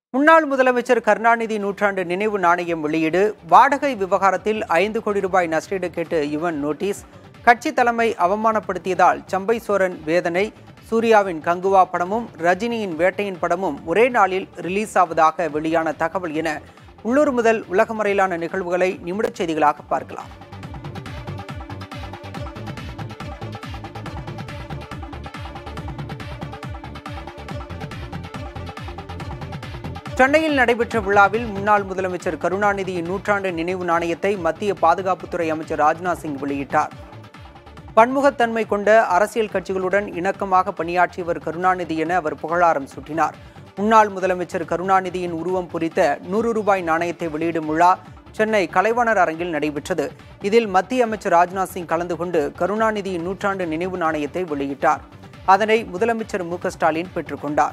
முன்னாள் முதலமைச்சர் கருணாநிதி நூற்றாண்டு நினைவு நாணயம் வெளியீடு வாடகை விவகாரத்தில் ஐந்து கோடி ரூபாய் நஷ்டீடு கேட்டு யுவன் நோட்டீஸ் கட்சி தலைமை அவமானப்படுத்தியதால் சம்பை சோரன் வேதனை சூர்யாவின் கங்குவா படமும் ரஜினியின் வேட்டையின் படமும் ஒரே நாளில் ரிலீஸ் ஆவதாக வெளியான தகவல் என உள்ளூர் முதல் உலகம் வரையிலான நிகழ்வுகளை நிமிடச் செய்திகளாக பார்க்கலாம் சென்னையில் நடைபெற்ற விழாவில் முன்னாள் முதலமைச்சர் கருணாநிதியின் நூற்றாண்டு நினைவு நாணயத்தை மத்திய பாதுகாப்புத்துறை அமைச்சர் ராஜ்நாத் சிங் வெளியிட்டார் பன்முகத்தன்மை கொண்ட அரசியல் கட்சிகளுடன் இணக்கமாக பணியாற்றியவர் கருணாநிதி என அவர் புகழாரம் சூட்டினார் முன்னாள் முதலமைச்சர் கருணாநிதியின் உருவம் பொறித்த நூறு ரூபாய் நாணயத்தை வெளியிடும் விழா சென்னை கலைவாணர் அரங்கில் நடைபெற்றது இதில் மத்திய அமைச்சர் ராஜ்நாத் சிங் கலந்து கொண்டு கருணாநிதியின் நூற்றாண்டு நினைவு நாணயத்தை வெளியிட்டார் அதனை முதலமைச்சர் மு க ஸ்டாலின் பெற்றுக்கொண்டார்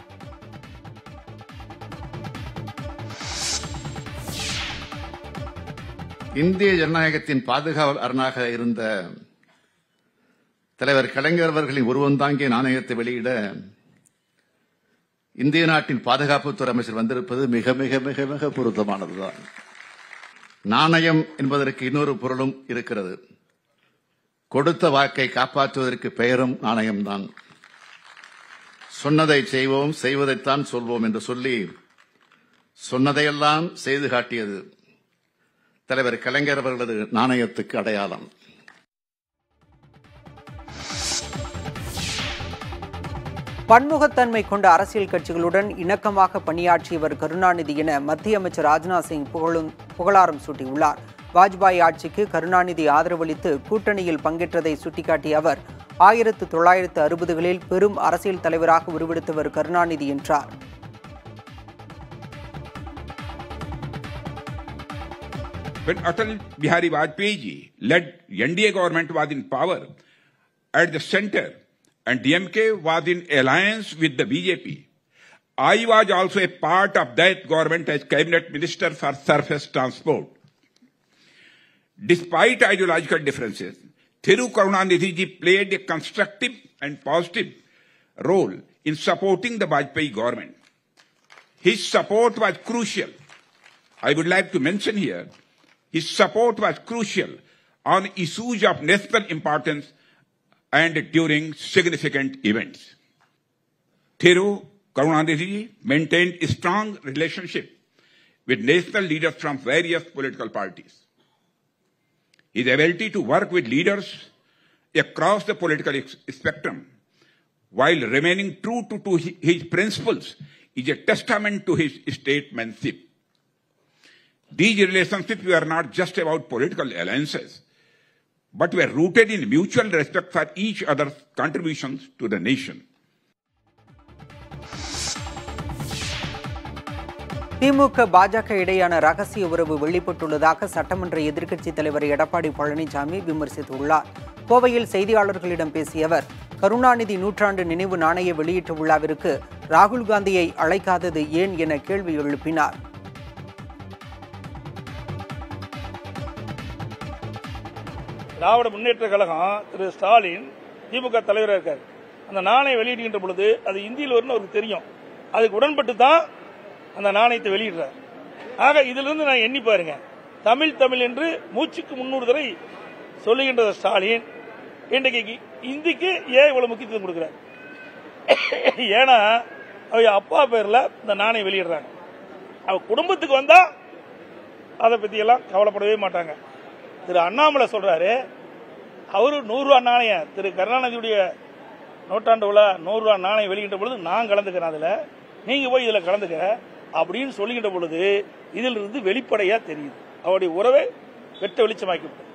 இந்திய ஜனநாயகத்தின் பாதுகாவல் அரணாக இருந்த தலைவர் கலைஞர் அவர்களின் உருவம் தாங்கிய நாணயத்தை வெளியிட இந்திய நாட்டின் பாதுகாப்புத்துறை அமைச்சர் வந்திருப்பது மிக மிக மிக மிக பொருத்தமானதுதான் நாணயம் என்பதற்கு இன்னொரு பொருளும் இருக்கிறது கொடுத்த வாக்கை காப்பாற்றுவதற்கு பெயரும் நாணயம்தான் சொன்னதை செய்வோம் செய்வதைத்தான் சொல்வோம் என்று சொல்லி சொன்னதையெல்லாம் செய்து காட்டியது தலைவர் கலைஞர் அவர்களது நாணயத்துக்கு அடையாளம் பன்முகத்தன்மை கொண்ட அரசியல் கட்சிகளுடன் இணக்கமாக பணியாற்றியவர் கருணாநிதி என மத்திய அமைச்சர் ராஜ்நாத் சிங் புகழும் புகழாரம் சூட்டியுள்ளார் வாஜ்பாய் ஆட்சிக்கு கருணாநிதி ஆதரவளித்து கூட்டணியில் பங்கேற்றதை சுட்டிக்காட்டிய அவர் ஆயிரத்து தொள்ளாயிரத்து அறுபதுகளில் பெரும் அரசியல் தலைவராக உருவெடுத்தவர் கருணாநிதி என்றார் When Atal Bihari Vajpayee ji led NDA government was in power at the center and DMK was in alliance with the BJP, I was also a part of that government as cabinet minister for surface transport. Despite ideological differences, Thiru Karunanidhi ji played a constructive and positive role in supporting the Vajpayee government. His support was crucial. I would like to mention here his support was crucial on issues of national importance and during significant events. Thiru Karunanidhi maintained a strong relationship with national leaders from various political parties. His ability to work with leaders across the political ex- spectrum while remaining true to, to his principles is a testament to his statesmanship. These relationships were not just about political alliances, but were rooted in mutual respect for each other's contributions to the nation. திமுக பாஜக இடையான ரகசிய உறவு வெளிப்பட்டுள்ளதாக சட்டமன்ற எதிர்க்கட்சித் தலைவர் எடப்பாடி பழனிசாமி விமர்சித்துள்ளார் கோவையில் செய்தியாளர்களிடம் பேசிய அவர் கருணாநிதி நூற்றாண்டு நினைவு நாணய வெளியீட்டு விழாவிற்கு ராகுல் காந்தியை அழைக்காதது ஏன் என கேள்வி எழுப்பினார் திராவிட முன்னேற்ற கழகம் திரு ஸ்டாலின் திமுக தலைவராக இருக்கார் அந்த நாணயம் வெளியிடுகின்ற பொழுது அது இந்தியில் வரும்னு அவருக்கு தெரியும் அதுக்கு உடன்பட்டு தான் அந்த நாணயத்தை வெளியிடுறார் ஆக இதிலிருந்து நான் எண்ணி பாருங்க தமிழ் தமிழ் என்று மூச்சுக்கு முன்னூறு தடவை சொல்லுகின்ற ஸ்டாலின் இன்றைக்கு இந்திக்கு ஏன் இவ்வளவு முக்கியத்துவம் கொடுக்கிறார் ஏன்னா அவங்க அப்பா பேர்ல இந்த நாணயம் வெளியிடுறாங்க அவ குடும்பத்துக்கு வந்தா அதை பத்தி எல்லாம் கவலைப்படவே மாட்டாங்க திரு அண்ணாமலை சொல்றாரு அவரு நூறு ரூபா நாணயம் திரு கருணாநிதியுடைய நூற்றாண்டு விழா நூறு ரூபா நாணயம் வெளியிட்ட பொழுது நான் கலந்துக்கிறேன் அதுல நீங்க போய் இதுல கலந்துக்க அப்படின்னு சொல்லுகின்ற பொழுது இதில் இருந்து வெளிப்படையா தெரியுது அவருடைய உறவை வெட்ட வெளிச்சமாக்கி விட்டது.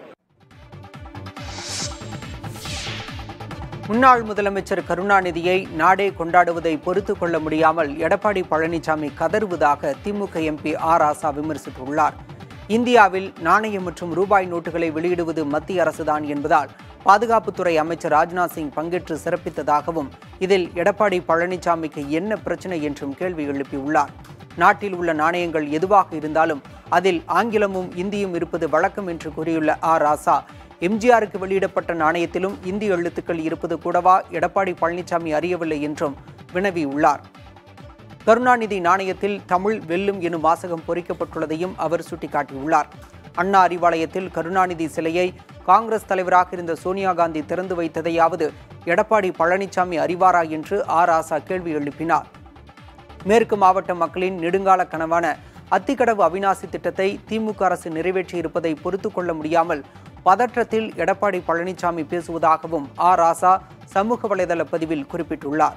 முன்னாள் முதலமைச்சர் கருணாநிதியை நாடே கொண்டாடுவதை பொறுத்துக் கொள்ள முடியாமல் எடப்பாடி பழனிசாமி கதறுவதாக திமுக எம்பி ஆர் ஆசா விமர்சித்துள்ளார் இந்தியாவில் நாணயம் மற்றும் ரூபாய் நோட்டுகளை வெளியிடுவது மத்திய அரசுதான் என்பதால் பாதுகாப்புத்துறை அமைச்சர் ராஜ்நாத் சிங் பங்கேற்று சிறப்பித்ததாகவும் இதில் எடப்பாடி பழனிசாமிக்கு என்ன பிரச்சனை என்றும் கேள்வி எழுப்பியுள்ளார் நாட்டில் உள்ள நாணயங்கள் எதுவாக இருந்தாலும் அதில் ஆங்கிலமும் இந்தியும் இருப்பது வழக்கம் என்று கூறியுள்ள ஆர் ராசா எம்ஜிஆருக்கு வெளியிடப்பட்ட நாணயத்திலும் இந்தி எழுத்துக்கள் இருப்பது கூடவா எடப்பாடி பழனிசாமி அறியவில்லை என்றும் வினவியுள்ளார் கருணாநிதி நாணயத்தில் தமிழ் வெல்லும் எனும் வாசகம் பொறிக்கப்பட்டுள்ளதையும் அவர் சுட்டிக்காட்டியுள்ளார் அண்ணா அறிவாலயத்தில் கருணாநிதி சிலையை காங்கிரஸ் தலைவராக இருந்த சோனியா காந்தி திறந்து வைத்ததையாவது எடப்பாடி பழனிசாமி அறிவாரா என்று ஆர் ஆசா கேள்வி எழுப்பினார் மேற்கு மாவட்ட மக்களின் நெடுங்கால கனவான அத்திக்கடவு அவிநாசி திட்டத்தை திமுக அரசு நிறைவேற்றியிருப்பதை பொறுத்துக் கொள்ள முடியாமல் பதற்றத்தில் எடப்பாடி பழனிசாமி பேசுவதாகவும் ஆர் ஆசா சமூக வலைதள பதிவில் குறிப்பிட்டுள்ளார்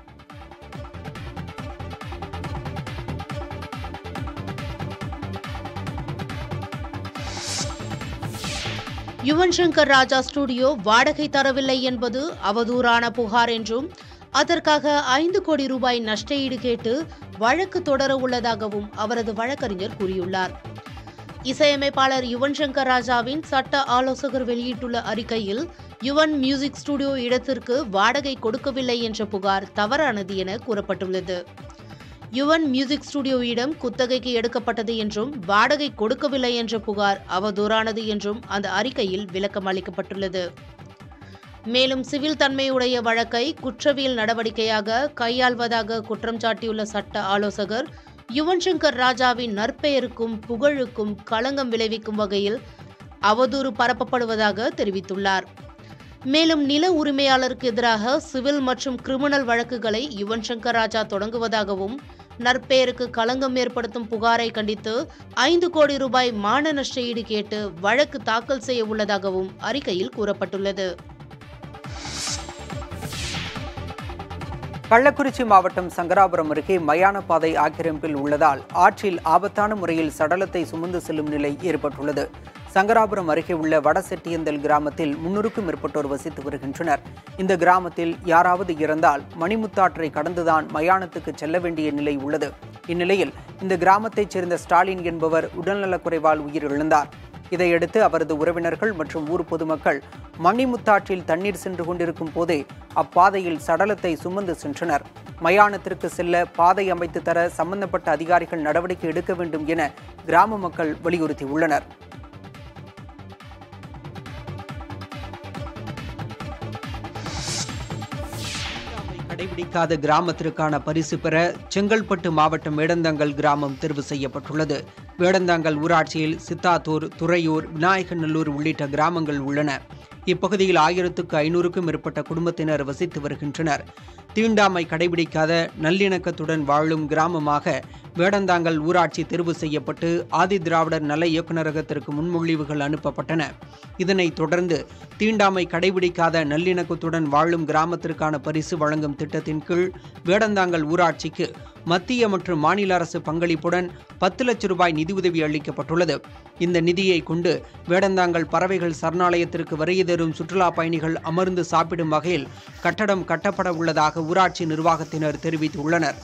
யுவன் சங்கர் ராஜா ஸ்டுடியோ வாடகை தரவில்லை என்பது அவதூறான புகார் என்றும் அதற்காக ஐந்து கோடி ரூபாய் நஷ்டஈடு கேட்டு வழக்கு தொடர உள்ளதாகவும் அவரது வழக்கறிஞர் கூறியுள்ளார் இசையமைப்பாளர் யுவன் சங்கர் ராஜாவின் சட்ட ஆலோசகர் வெளியிட்டுள்ள அறிக்கையில் யுவன் மியூசிக் ஸ்டுடியோ இடத்திற்கு வாடகை கொடுக்கவில்லை என்ற புகார் தவறானது என கூறப்பட்டுள்ளது யுவன் மியூசிக் ஸ்டுடியோவிடம் குத்தகைக்கு எடுக்கப்பட்டது என்றும் வாடகை கொடுக்கவில்லை என்ற புகார் அவதூறானது என்றும் அந்த அறிக்கையில் விளக்கம் அளிக்கப்பட்டுள்ளது மேலும் சிவில் தன்மையுடைய வழக்கை குற்றவியல் நடவடிக்கையாக கையாள்வதாக குற்றம் சாட்டியுள்ள சட்ட ஆலோசகர் யுவன் சங்கர் ராஜாவின் நற்பெயருக்கும் புகழுக்கும் களங்கம் விளைவிக்கும் வகையில் அவதூறு பரப்பப்படுவதாக தெரிவித்துள்ளார் மேலும் நில உரிமையாளருக்கு எதிராக சிவில் மற்றும் கிரிமினல் வழக்குகளை யுவன் சங்கர் ராஜா தொடங்குவதாகவும் நற்பெயருக்கு களங்கம் ஏற்படுத்தும் புகாரை கண்டித்து ஐந்து கோடி ரூபாய் மான நஷ்ட ஈடு கேட்டு வழக்கு தாக்கல் செய்ய உள்ளதாகவும் அறிக்கையில் கூறப்பட்டுள்ளது கள்ளக்குறிச்சி மாவட்டம் சங்கராபுரம் அருகே மயான பாதை ஆக்கிரமிப்பில் உள்ளதால் ஆற்றில் ஆபத்தான முறையில் சடலத்தை சுமந்து செல்லும் நிலை ஏற்பட்டுள்ளது சங்கராபுரம் அருகே உள்ள வடசெட்டியந்தல் கிராமத்தில் முன்னூறுக்கும் மேற்பட்டோர் வசித்து வருகின்றனர் இந்த கிராமத்தில் யாராவது இறந்தால் மணிமுத்தாற்றை கடந்துதான் மயானத்துக்கு செல்ல வேண்டிய நிலை உள்ளது இந்நிலையில் இந்த கிராமத்தைச் சேர்ந்த ஸ்டாலின் என்பவர் உடல்நலக்குறைவால் உயிரிழந்தார் இதையடுத்து அவரது உறவினர்கள் மற்றும் ஊர் பொதுமக்கள் மணிமுத்தாற்றில் தண்ணீர் சென்று கொண்டிருக்கும் போதே அப்பாதையில் சடலத்தை சுமந்து சென்றனர் மயானத்திற்கு செல்ல பாதை அமைத்து தர சம்பந்தப்பட்ட அதிகாரிகள் நடவடிக்கை எடுக்க வேண்டும் என கிராம மக்கள் வலியுறுத்தியுள்ளனர் கடைபிடிக்காத கிராமத்திற்கான பரிசு பெற செங்கல்பட்டு மாவட்டம் வேடந்தாங்கல் கிராமம் தேர்வு செய்யப்பட்டுள்ளது வேடந்தாங்கல் ஊராட்சியில் சித்தாத்தூர் துறையூர் விநாயகநல்லூர் உள்ளிட்ட கிராமங்கள் உள்ளன இப்பகுதியில் ஆயிரத்துக்கு ஐநூறுக்கும் மேற்பட்ட குடும்பத்தினர் வசித்து வருகின்றனர் தீண்டாமை கடைபிடிக்காத நல்லிணக்கத்துடன் வாழும் கிராமமாக வேடந்தாங்கல் ஊராட்சி தேர்வு செய்யப்பட்டு ஆதி திராவிடர் நல இயக்குநரகத்திற்கு முன்மொழிவுகள் அனுப்பப்பட்டன இதனைத் தொடர்ந்து தீண்டாமை கடைபிடிக்காத நல்லிணக்கத்துடன் வாழும் கிராமத்திற்கான பரிசு வழங்கும் திட்டத்தின் கீழ் வேடந்தாங்கல் ஊராட்சிக்கு மத்திய மற்றும் மாநில அரசு பங்களிப்புடன் பத்து லட்சம் ரூபாய் நிதியுதவி அளிக்கப்பட்டுள்ளது இந்த நிதியை கொண்டு வேடந்தாங்கல் பறவைகள் சரணாலயத்திற்கு வருகை தரும் சுற்றுலா பயணிகள் அமர்ந்து சாப்பிடும் வகையில் கட்டடம் கட்டப்பட உள்ளதாக ஊராட்சி நிர்வாகத்தினர் தெரிவித்துள்ளனர்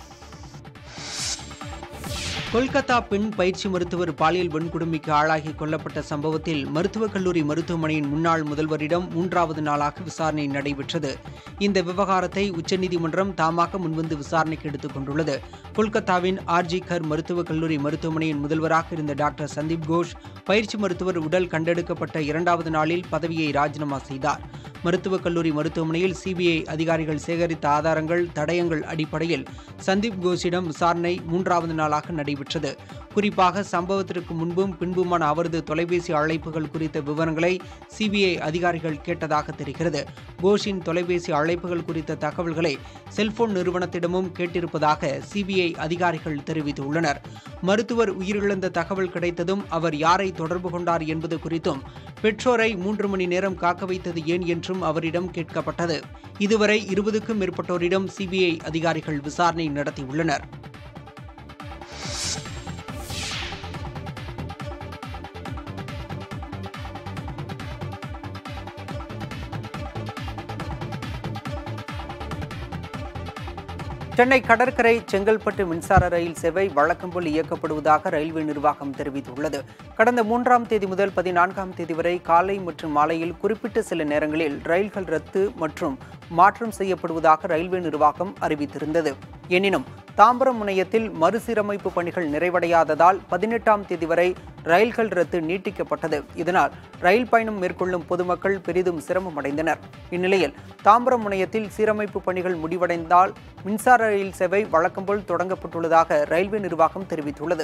கொல்கத்தா பெண் பயிற்சி மருத்துவர் பாலியல் வன்கொடுமைக்கு ஆளாகி கொல்லப்பட்ட சம்பவத்தில் மருத்துவக் கல்லூரி மருத்துவமனையின் முன்னாள் முதல்வரிடம் மூன்றாவது நாளாக விசாரணை நடைபெற்றது இந்த விவகாரத்தை உச்சநீதிமன்றம் தாமாக முன்வந்து விசாரணைக்கு எடுத்துக் கொண்டுள்ளது கொல்கத்தாவின் ஆர்ஜி கர் மருத்துவக் கல்லூரி மருத்துவமனையின் முதல்வராக இருந்த டாக்டர் சந்தீப் கோஷ் பயிற்சி மருத்துவர் உடல் கண்டெடுக்கப்பட்ட இரண்டாவது நாளில் பதவியை ராஜினாமா செய்தார் மருத்துவக் கல்லூரி மருத்துவமனையில் சிபிஐ அதிகாரிகள் சேகரித்த ஆதாரங்கள் தடயங்கள் அடிப்படையில் சந்தீப் கோஷிடம் விசாரணை மூன்றாவது நாளாக நடைபெற்றது குறிப்பாக சம்பவத்திற்கு முன்பும் பின்புமான அவரது தொலைபேசி அழைப்புகள் குறித்த விவரங்களை சிபிஐ அதிகாரிகள் கேட்டதாக தெரிகிறது கோஷின் தொலைபேசி அழைப்புகள் குறித்த தகவல்களை செல்போன் நிறுவனத்திடமும் கேட்டிருப்பதாக சிபிஐ அதிகாரிகள் தெரிவித்துள்ளனர் மருத்துவர் உயிரிழந்த தகவல் கிடைத்ததும் அவர் யாரை தொடர்பு கொண்டார் என்பது குறித்தும் பெற்றோரை மூன்று மணி நேரம் காக்க வைத்தது ஏன் என்றும் அவரிடம் கேட்கப்பட்டது இதுவரை இருபதுக்கும் மேற்பட்டோரிடம் சிபிஐ அதிகாரிகள் விசாரணை நடத்தியுள்ளனர் சென்னை கடற்கரை செங்கல்பட்டு மின்சார ரயில் சேவை வழக்கம் போல் இயக்கப்படுவதாக ரயில்வே நிர்வாகம் தெரிவித்துள்ளது கடந்த மூன்றாம் தேதி முதல் பதினான்காம் தேதி வரை காலை மற்றும் மாலையில் குறிப்பிட்ட சில நேரங்களில் ரயில்கள் ரத்து மற்றும் மாற்றம் செய்யப்படுவதாக ரயில்வே நிர்வாகம் அறிவித்திருந்தது எனினும் தாம்பரம் முனையத்தில் மறுசீரமைப்பு பணிகள் நிறைவடையாததால் பதினெட்டாம் தேதி வரை ரயில்கள் ரத்து நீட்டிக்கப்பட்டது இதனால் ரயில் பயணம் மேற்கொள்ளும் பொதுமக்கள் பெரிதும் சிரமமடைந்தனர் இந்நிலையில் தாம்பரம் முனையத்தில் சீரமைப்பு பணிகள் முடிவடைந்தால் மின்சார ரயில் சேவை வழக்கம்போல் தொடங்கப்பட்டுள்ளதாக ரயில்வே நிர்வாகம் தெரிவித்துள்ளது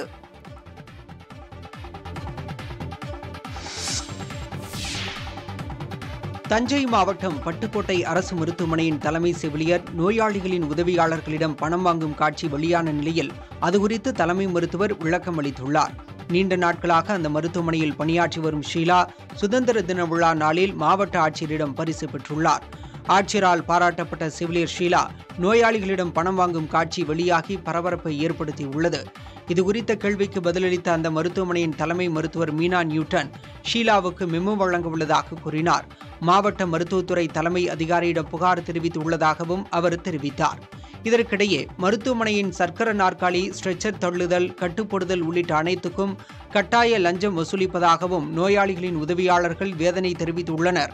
தஞ்சை மாவட்டம் பட்டுக்கோட்டை அரசு மருத்துவமனையின் தலைமை செவிலியர் நோயாளிகளின் உதவியாளர்களிடம் பணம் வாங்கும் காட்சி வெளியான நிலையில் அது குறித்து தலைமை மருத்துவர் விளக்கம் அளித்துள்ளார் நீண்ட நாட்களாக அந்த மருத்துவமனையில் பணியாற்றி வரும் ஷீலா சுதந்திர தின விழா நாளில் மாவட்ட ஆட்சியரிடம் பரிசு பெற்றுள்ளார் ஆட்சியரால் பாராட்டப்பட்ட செவிலியர் ஷீலா நோயாளிகளிடம் பணம் வாங்கும் காட்சி வெளியாகி பரபரப்பை ஏற்படுத்தியுள்ளது இதுகுறித்த கேள்விக்கு பதிலளித்த அந்த மருத்துவமனையின் தலைமை மருத்துவர் மீனா நியூட்டன் ஷீலாவுக்கு மெமோ வழங்க உள்ளதாக கூறினார் மாவட்ட மருத்துவத்துறை தலைமை அதிகாரியிடம் புகார் தெரிவித்துள்ளதாகவும் அவர் தெரிவித்தார் இதற்கிடையே மருத்துவமனையின் சர்க்கர நாற்காலி ஸ்ட்ரெச்சர் தள்ளுதல் கட்டுப்படுதல் உள்ளிட்ட அனைத்துக்கும் கட்டாய லஞ்சம் வசூலிப்பதாகவும் நோயாளிகளின் உதவியாளர்கள் வேதனை தெரிவித்துள்ளனர்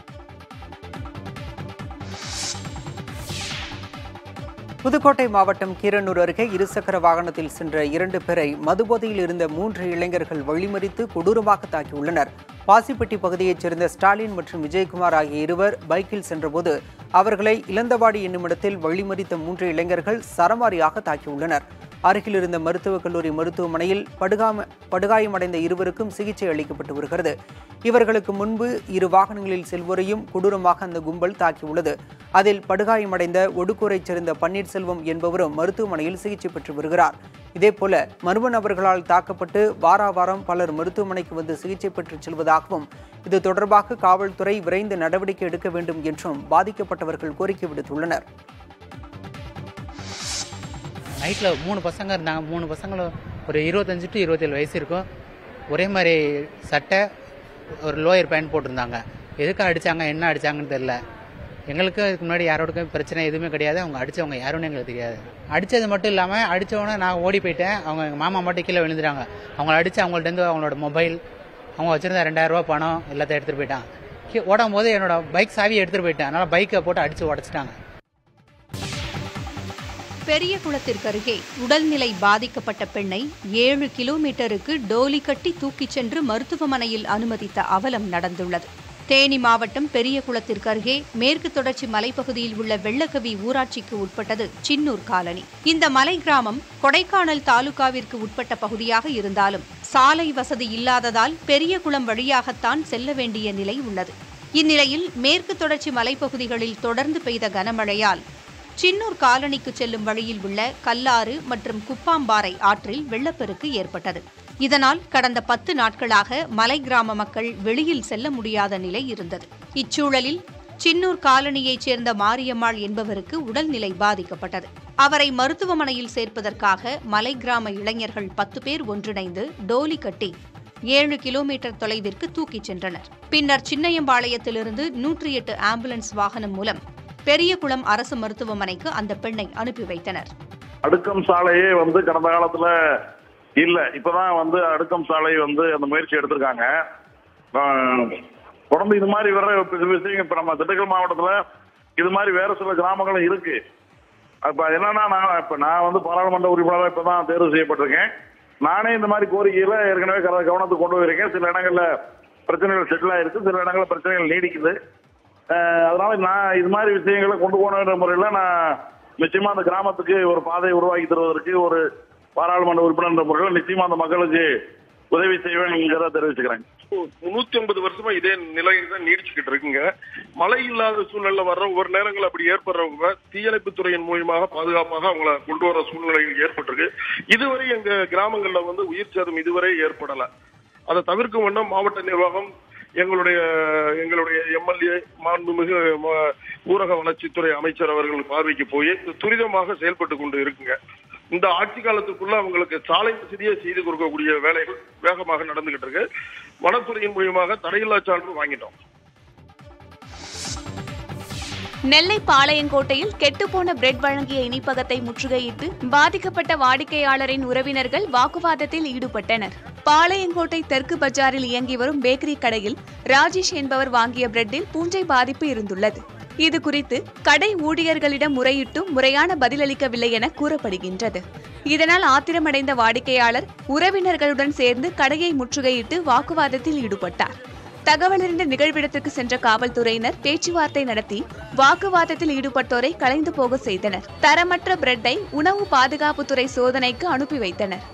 புதுக்கோட்டை மாவட்டம் கீரனூர் அருகே இருசக்கர வாகனத்தில் சென்ற இரண்டு பேரை மதுபோதையில் இருந்த மூன்று இளைஞர்கள் வழிமறித்து கொடூரமாக தாக்கியுள்ளனர் பாசிப்பட்டி பகுதியைச் சேர்ந்த ஸ்டாலின் மற்றும் விஜயகுமார் ஆகிய இருவர் பைக்கில் சென்றபோது அவர்களை இளந்தவாடி என்னுமிடத்தில் வழிமறித்த மூன்று இளைஞர்கள் சரமாரியாக தாக்கியுள்ளனர் அருகில் இருந்த மருத்துவக் கல்லூரி மருத்துவமனையில் படுகாம படுகாயமடைந்த இருவருக்கும் சிகிச்சை அளிக்கப்பட்டு வருகிறது இவர்களுக்கு முன்பு இரு வாகனங்களில் செல்வோரையும் கொடூரமாக அந்த கும்பல் தாக்கியுள்ளது அதில் படுகாயமடைந்த ஒடுக்கூரைச் சேர்ந்த பன்னீர்செல்வம் என்பவரும் மருத்துவமனையில் சிகிச்சை பெற்று வருகிறார் இதேபோல மர்ம நபர்களால் தாக்கப்பட்டு வாரா வாரம் பலர் மருத்துவமனைக்கு வந்து சிகிச்சை பெற்று செல்வதாகவும் இது தொடர்பாக காவல்துறை விரைந்து நடவடிக்கை எடுக்க வேண்டும் என்றும் பாதிக்கப்பட்டவர்கள் கோரிக்கை விடுத்துள்ளனர் நைட்டில் மூணு பசங்க இருந்தாங்க மூணு பசங்களும் ஒரு இருபத்தஞ்சு டு இருபத்தேழு வயசு இருக்கும் ஒரே மாதிரி சட்டை ஒரு லோயர் பேண்ட் போட்டிருந்தாங்க எதுக்கு அடித்தாங்க என்ன அடித்தாங்கன்னு தெரில எங்களுக்கு இதுக்கு முன்னாடி யாரோடக்கும் பிரச்சனை எதுவுமே கிடையாது அவங்க அடித்தவங்க யாருன்னு எங்களுக்கு தெரியாது அடித்தது மட்டும் இல்லாமல் அடித்தவொடனே நான் ஓடி போயிட்டேன் அவங்க எங்கள் மாமா மட்டும் கீழே விழுந்துட்டாங்க அவங்கள அடித்து அவங்கள்ட்டேருந்து அவங்களோட மொபைல் அவங்க வச்சுருந்த ரெண்டாயிரம் ரூபாய் பணம் எல்லாத்தையும் எடுத்துகிட்டு போயிட்டான் கீ- ஓடும் போது என்னோட பைக் சாவியை எடுத்துகிட்டு போயிட்டேன் அதனால் பைக்கை போட்டு அடித்து உடச்சிட்டாங்க பெரிய குளத்திற்கு அருகே உடல்நிலை பாதிக்கப்பட்ட பெண்ணை ஏழு கிலோமீட்டருக்கு டோலி கட்டி தூக்கிச் சென்று மருத்துவமனையில் அனுமதித்த அவலம் நடந்துள்ளது தேனி மாவட்டம் பெரிய குளத்திற்கு அருகே மேற்கு தொடர்ச்சி மலைப்பகுதியில் உள்ள வெள்ளக்கவி ஊராட்சிக்கு உட்பட்டது சின்னூர் காலனி இந்த மலை கிராமம் கொடைக்கானல் தாலுகாவிற்கு உட்பட்ட பகுதியாக இருந்தாலும் சாலை வசதி இல்லாததால் பெரிய குளம் வழியாகத்தான் செல்ல வேண்டிய நிலை உள்ளது இந்நிலையில் மேற்கு தொடர்ச்சி மலைப்பகுதிகளில் தொடர்ந்து பெய்த கனமழையால் சின்னூர் காலனிக்கு செல்லும் வழியில் உள்ள கல்லாறு மற்றும் குப்பாம்பாறை ஆற்றில் வெள்ளப்பெருக்கு ஏற்பட்டது இதனால் கடந்த பத்து நாட்களாக மலை கிராம மக்கள் வெளியில் செல்ல முடியாத நிலை இருந்தது இச்சூழலில் சின்னூர் காலனியைச் சேர்ந்த மாரியம்மாள் என்பவருக்கு உடல்நிலை பாதிக்கப்பட்டது அவரை மருத்துவமனையில் சேர்ப்பதற்காக மலை கிராம இளைஞர்கள் பத்து பேர் ஒன்றிணைந்து டோலி கட்டி ஏழு கிலோமீட்டர் தொலைவிற்கு தூக்கிச் சென்றனர் பின்னர் சின்னையம்பாளையத்திலிருந்து நூற்றி எட்டு ஆம்புலன்ஸ் வாகனம் மூலம் பெரியகுளம் அரசு மருத்துவமனைக்கு அந்த பெண்ணை அனுப்பி வைத்தனர் அடுக்கம் சாலையே வந்து கடந்த காலத்துல இல்ல இப்பதான் வந்து அடுக்கம் சாலை வந்து அந்த முயற்சி எடுத்திருக்காங்க ஆஹ் தொடர்ந்து இது மாதிரி வர விஷயங்கள் இப்ப நம்ம திண்டுக்கல் மாவட்டத்துல இது மாதிரி வேற சில கிராமங்களும் இருக்கு அப்ப என்னன்னா நான் இப்ப நான் வந்து பாராளுமன்ற உறுப்பினராக இப்பதான் தேர்வு செய்யப்பட்டிருக்கேன் நானே இந்த மாதிரி கோரிக்கையில ஏற்கனவே கர- கவனத்துக்கு கொண்டு போயிருக்கேன் சில இடங்கள்ல பிரச்சனைகள் செட்டில் ஆயிருக்கு சில இடங்கள்ல பிரச்சனைகள் நீடிக்குது அஹ் அதனால நான் இது மாதிரி விஷயங்களை கொண்டு போன முறையில நான் நிச்சயமா அந்த கிராமத்துக்கு ஒரு பாதையை உருவாக்கி தருவதற்கு ஒரு பாராளுமன்ற உறுப்பினர் என்ற முறையில் நிச்சயமா அந்த மக்களுக்கு உதவி செய்வேன்ங்கிறத தெரிவிச்சுக்கிறேன் முன்னூத்தி ஐம்பது வருஷமா இதே நிலை தான் நீடிச்சுக்கிட்டு இருக்குங்க மழை இல்லாத சூழ்நிலை வர்ற ஒவ்வொரு நேரங்கள் அப்படி ஏற்படுறவங்க தீயணைப்பு துறையின் மூலியமாக பாதுகாப்பாக அவங்கள கொண்டு வர சூழ்நிலைகள் ஏற்பட்டிருக்கு இதுவரை எங்க கிராமங்கள்ல வந்து உயிர் சேதம் இதுவரை ஏற்படல அதை தவிர்க்கும் வண்ணம் மாவட்ட நிர்வாகம் எங்களுடைய எங்களுடைய எம்எல்ஏ மாண்புமிகு ம- ஊரக வளர்ச்சித்துறை அமைச்சர் அவர்கள் பார்வைக்கு போய் துரிதமாக செயல்பட்டு கொண்டு இருக்குங்க இந்த ஆட்சி காலத்துக்குள்ள அவங்களுக்கு சாலை வசதியை செய்து கொடுக்கக்கூடிய வேலைகள் வேகமாக நடந்துகிட்டு இருக்கு வனத்துறையின் மூலியமாக தடையில்லா சான்று வாங்கிட்டோம் நெல்லை பாளையங்கோட்டையில் கெட்டுப்போன பிரெட் வழங்கிய இனிப்பகத்தை முற்றுகையிட்டு பாதிக்கப்பட்ட வாடிக்கையாளரின் உறவினர்கள் வாக்குவாதத்தில் ஈடுபட்டனர் பாளையங்கோட்டை தெற்கு பஜாரில் இயங்கி வரும் பேக்கரி கடையில் ராஜேஷ் என்பவர் வாங்கிய பிரெட்டில் பூஞ்சை பாதிப்பு இருந்துள்ளது இது குறித்து கடை ஊழியர்களிடம் முறையிட்டும் முறையான பதிலளிக்கவில்லை என கூறப்படுகின்றது இதனால் ஆத்திரமடைந்த வாடிக்கையாளர் உறவினர்களுடன் சேர்ந்து கடையை முற்றுகையிட்டு வாக்குவாதத்தில் ஈடுபட்டார் தகவலறிந்த நிகழ்விடத்திற்கு சென்ற காவல்துறையினர் பேச்சுவார்த்தை நடத்தி வாக்குவாதத்தில் ஈடுபட்டோரை கலைந்து போக செய்தனர் தரமற்ற பிரெட்டை உணவு பாதுகாப்புத்துறை சோதனைக்கு அனுப்பி வைத்தனர்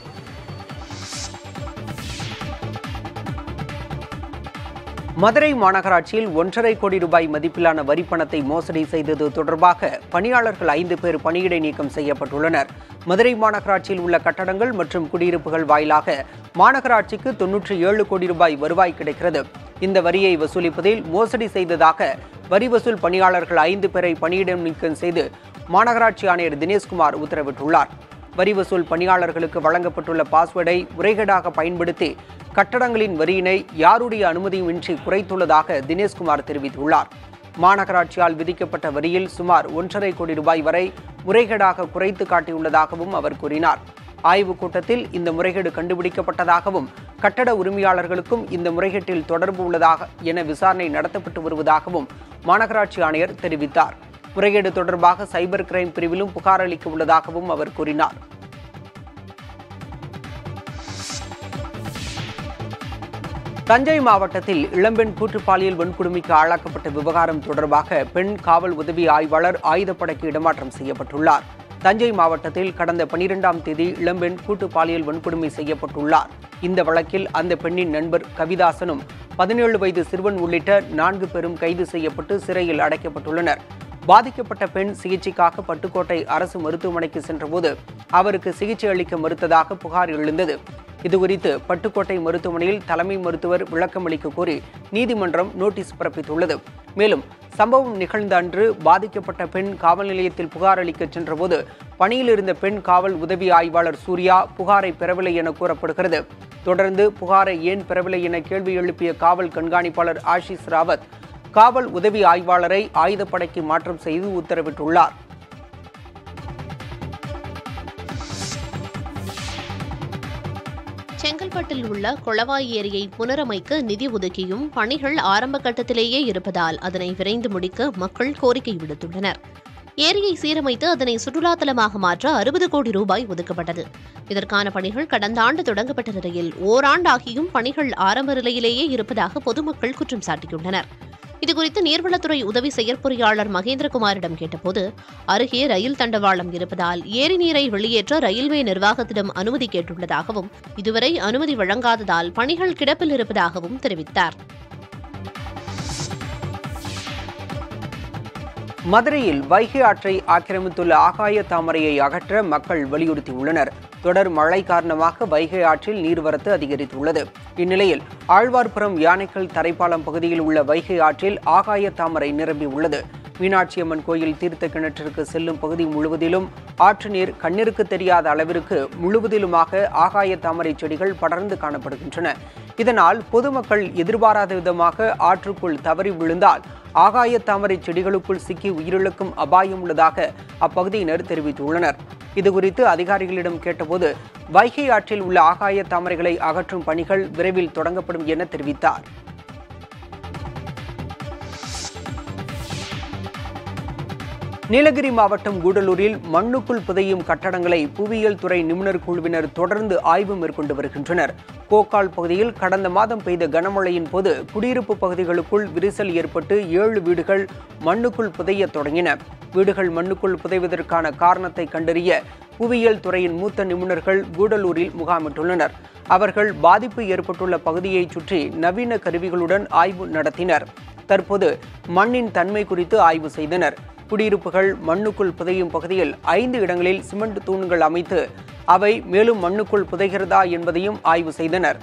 மதுரை மாநகராட்சியில் ஒன்றரை கோடி ரூபாய் மதிப்பிலான வரிப்பணத்தை மோசடி செய்தது தொடர்பாக பணியாளர்கள் ஐந்து பேர் பணியிடை நீக்கம் செய்யப்பட்டுள்ளனர் மதுரை மாநகராட்சியில் உள்ள கட்டடங்கள் மற்றும் குடியிருப்புகள் வாயிலாக மாநகராட்சிக்கு தொன்னூற்றி ஏழு கோடி ரூபாய் வருவாய் கிடைக்கிறது இந்த வரியை வசூலிப்பதில் மோசடி செய்ததாக வரி வசூல் பணியாளர்கள் ஐந்து பேரை பணியிடம் நீக்கம் செய்து மாநகராட்சி ஆணையர் தினேஷ்குமார் உத்தரவிட்டுள்ளார் வரி வசூல் பணியாளர்களுக்கு வழங்கப்பட்டுள்ள பாஸ்வேர்டை முறைகேடாக பயன்படுத்தி கட்டடங்களின் வரியினை யாருடைய அனுமதியுமின்றி குறைத்துள்ளதாக தினேஷ்குமார் தெரிவித்துள்ளார் மாநகராட்சியால் விதிக்கப்பட்ட வரியில் சுமார் ஒன்றரை கோடி ரூபாய் வரை முறைகேடாக குறைத்து காட்டியுள்ளதாகவும் அவர் கூறினார் ஆய்வுக் கூட்டத்தில் இந்த முறைகேடு கண்டுபிடிக்கப்பட்டதாகவும் கட்டட உரிமையாளர்களுக்கும் இந்த முறைகேட்டில் தொடர்பு உள்ளதாக என விசாரணை நடத்தப்பட்டு வருவதாகவும் மாநகராட்சி ஆணையர் தெரிவித்தார் முறைகேடு தொடர்பாக சைபர் கிரைம் பிரிவிலும் புகார் அளிக்க உள்ளதாகவும் அவர் கூறினார் தஞ்சை மாவட்டத்தில் இளம்பெண் கூட்டுப்பாலியல் வன்கொடுமைக்கு ஆளாக்கப்பட்ட விவகாரம் தொடர்பாக பெண் காவல் உதவி ஆய்வாளர் ஆயுதப்படைக்கு இடமாற்றம் செய்யப்பட்டுள்ளார் தஞ்சை மாவட்டத்தில் கடந்த பனிரெண்டாம் தேதி இளம்பெண் கூட்டு பாலியல் வன்கொடுமை செய்யப்பட்டுள்ளார் இந்த வழக்கில் அந்த பெண்ணின் நண்பர் கவிதாசனும் பதினேழு வயது சிறுவன் உள்ளிட்ட நான்கு பேரும் கைது செய்யப்பட்டு சிறையில் அடைக்கப்பட்டுள்ளனர் பாதிக்கப்பட்ட பெண் சிகிச்சைக்காக பட்டுக்கோட்டை அரசு மருத்துவமனைக்கு சென்றபோது அவருக்கு சிகிச்சை அளிக்க மறுத்ததாக புகார் எழுந்தது இதுகுறித்து பட்டுக்கோட்டை மருத்துவமனையில் தலைமை மருத்துவர் விளக்கம் அளிக்க கோரி நீதிமன்றம் நோட்டீஸ் பிறப்பித்துள்ளது மேலும் சம்பவம் நிகழ்ந்த அன்று பாதிக்கப்பட்ட பெண் காவல் நிலையத்தில் புகார் அளிக்க சென்றபோது பணியில் இருந்த பெண் காவல் உதவி ஆய்வாளர் சூர்யா புகாரை பெறவில்லை என கூறப்படுகிறது தொடர்ந்து புகாரை ஏன் பெறவில்லை என கேள்வி எழுப்பிய காவல் கண்காணிப்பாளர் ஆஷிஷ் ராவத் காவல் உதவி ஆய்வாளரை ஆயுதப்படைக்கு மாற்றம் செய்து உத்தரவிட்டுள்ளார் செங்கல்பட்டில் உள்ள கொளவாய் ஏரியை புனரமைக்க நிதி ஒதுக்கியும் பணிகள் ஆரம்ப கட்டத்திலேயே இருப்பதால் அதனை விரைந்து முடிக்க மக்கள் கோரிக்கை விடுத்துள்ளனர் ஏரியை சீரமைத்து அதனை சுற்றுலா தலமாக மாற்ற அறுபது கோடி ரூபாய் ஒதுக்கப்பட்டது இதற்கான பணிகள் கடந்த ஆண்டு தொடங்கப்பட்ட நிலையில் ஓராண்டாகியும் பணிகள் ஆரம்ப நிலையிலேயே இருப்பதாக பொதுமக்கள் குற்றம் சாட்டியுள்ளனர் இதுகுறித்து நீர்வளத்துறை உதவி செயற்பொறியாளர் மகேந்திரகுமாரிடம் கேட்டபோது அருகே ரயில் தண்டவாளம் இருப்பதால் ஏரி நீரை வெளியேற்ற ரயில்வே நிர்வாகத்திடம் அனுமதி கேட்டுள்ளதாகவும் இதுவரை அனுமதி வழங்காததால் பணிகள் கிடப்பில் இருப்பதாகவும் தெரிவித்தார் மதுரையில் வைகை ஆற்றை ஆக்கிரமித்துள்ள ஆகாய தாமரையை அகற்ற மக்கள் வலியுறுத்தியுள்ளனர் தொடர் மழை காரணமாக வைகை ஆற்றில் நீர்வரத்து அதிகரித்துள்ளது இந்நிலையில் ஆழ்வார்புரம் யானைக்கல் தரைப்பாலம் பகுதியில் உள்ள வைகை ஆற்றில் ஆகாய தாமரை நிரம்பியுள்ளது மீனாட்சியம்மன் கோயில் தீர்த்த கிணற்றிற்கு செல்லும் பகுதி முழுவதிலும் ஆற்று நீர் கண்ணிற்கு தெரியாத அளவிற்கு முழுவதிலுமாக ஆகாய தாமரை செடிகள் படர்ந்து காணப்படுகின்றன இதனால் பொதுமக்கள் எதிர்பாராத விதமாக ஆற்றுக்குள் தவறி விழுந்தால் ஆகாய தாமரை செடிகளுக்குள் சிக்கி உயிரிழக்கும் அபாயம் உள்ளதாக அப்பகுதியினர் தெரிவித்துள்ளனர் இதுகுறித்து அதிகாரிகளிடம் கேட்டபோது வைகை ஆற்றில் உள்ள ஆகாய தாமரைகளை அகற்றும் பணிகள் விரைவில் தொடங்கப்படும் என தெரிவித்தார் நீலகிரி மாவட்டம் கூடலூரில் மண்ணுக்குள் புதையும் கட்டடங்களை புவியியல் துறை நிபுணர் குழுவினர் தொடர்ந்து ஆய்வு மேற்கொண்டு வருகின்றனர் கோக்கால் பகுதியில் கடந்த மாதம் பெய்த கனமழையின் போது குடியிருப்பு பகுதிகளுக்குள் விரிசல் ஏற்பட்டு ஏழு வீடுகள் மண்ணுக்குள் புதைய தொடங்கின வீடுகள் மண்ணுக்குள் புதைவதற்கான காரணத்தை கண்டறிய புவியியல் துறையின் மூத்த நிபுணர்கள் கூடலூரில் முகாமிட்டுள்ளனர் அவர்கள் பாதிப்பு ஏற்பட்டுள்ள பகுதியைச் சுற்றி நவீன கருவிகளுடன் ஆய்வு நடத்தினர் தற்போது மண்ணின் தன்மை குறித்து ஆய்வு செய்தனர் குடியிருப்புகள் மண்ணுக்குள் புதையும் பகுதியில் ஐந்து இடங்களில் சிமெண்ட் தூண்கள் அமைத்து அவை மேலும் மண்ணுக்குள் புதைகிறதா என்பதையும் ஆய்வு செய்தனர்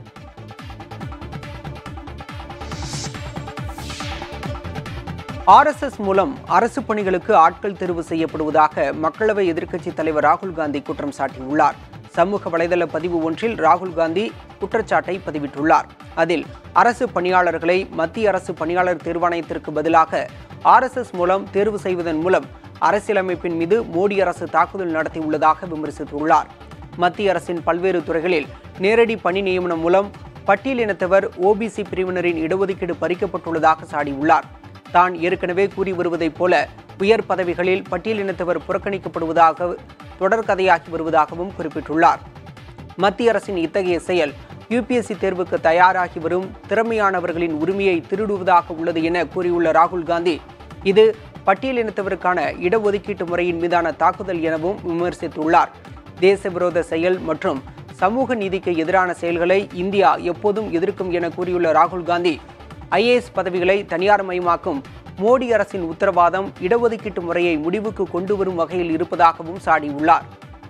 ஆர்எஸ்எஸ் மூலம் அரசு பணிகளுக்கு ஆட்கள் தேர்வு செய்யப்படுவதாக மக்களவை எதிர்க்கட்சித் தலைவர் ராகுல் காந்தி குற்றம் சாட்டியுள்ளார் சமூக வலைதள பதிவு ஒன்றில் ராகுல் காந்தி குற்றச்சாட்டை பதிவிட்டுள்ளார் அதில் அரசு பணியாளர்களை மத்திய அரசு பணியாளர் தேர்வாணையத்திற்கு பதிலாக ஆர்எஸ்எஸ் மூலம் தேர்வு செய்வதன் மூலம் அரசியலமைப்பின் மீது மோடி அரசு தாக்குதல் நடத்தியுள்ளதாக விமர்சித்துள்ளார் மத்திய அரசின் பல்வேறு துறைகளில் நேரடி பணி நியமனம் மூலம் பட்டியலினத்தவர் ஓபிசி பிரிவினரின் இடஒதுக்கீடு பறிக்கப்பட்டுள்ளதாக சாடியுள்ளார் தான் ஏற்கனவே கூறி வருவதைப் போல உயர் பதவிகளில் பட்டியலினத்தவர் புறக்கணிக்கப்படுவதாக தொடர்கதையாகி வருவதாகவும் குறிப்பிட்டுள்ளார் மத்திய அரசின் இத்தகைய செயல் யுபிஎஸ்சி தேர்வுக்கு தயாராகி வரும் திறமையானவர்களின் உரிமையை திருடுவதாக உள்ளது என கூறியுள்ள ராகுல் காந்தி இது பட்டியலினத்தவருக்கான இடஒதுக்கீட்டு முறையின் மீதான தாக்குதல் எனவும் விமர்சித்துள்ளார் தேச விரோத செயல் மற்றும் சமூக நீதிக்கு எதிரான செயல்களை இந்தியா எப்போதும் எதிர்க்கும் என கூறியுள்ள ராகுல் காந்தி ஐஏஎஸ் பதவிகளை தனியார் மயமாக்கும் மோடி அரசின் உத்தரவாதம் இடஒதுக்கீட்டு முறையை முடிவுக்கு கொண்டு வரும் வகையில் இருப்பதாகவும் சாடியுள்ளார்